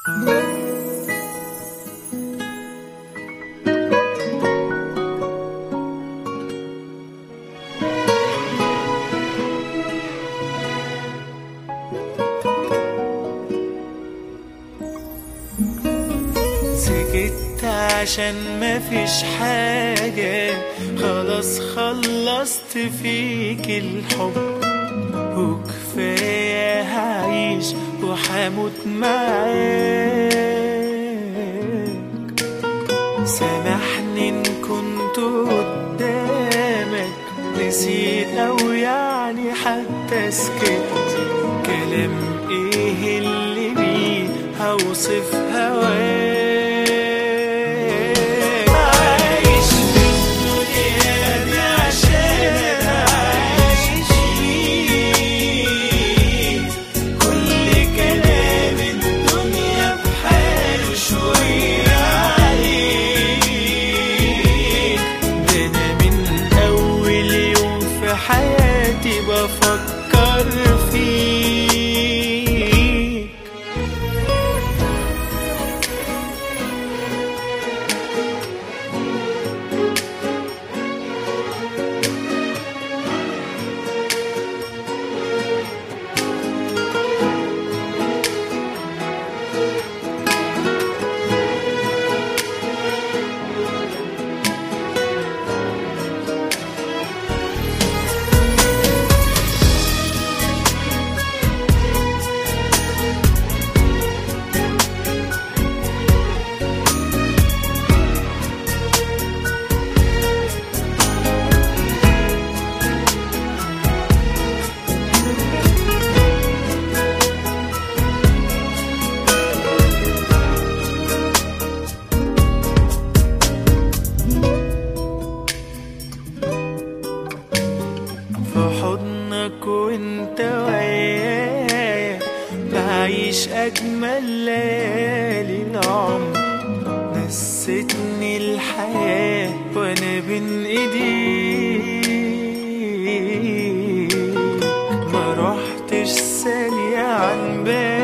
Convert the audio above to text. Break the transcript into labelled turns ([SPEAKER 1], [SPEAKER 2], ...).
[SPEAKER 1] سكت عشان مفيش حاجة خلاص خلصت فيك الحب وكفاية هعيش وحموت معاك سامحني ان كنت قدامك نسيت او يعني حتى سكت كلام ايه اللي بيه هوصف هواك عايش في الدنيا دي عشان أنا عايش فيك كل كلام الدنيا بحاله شوية عليك ده أنا من أول يوم في حياتي بفكر فيك في حضنك وانت ويايا بعيش اجمل ليالي العمر نستني الحياة وانا بين ايديك ما رحتش ثانية عن بالي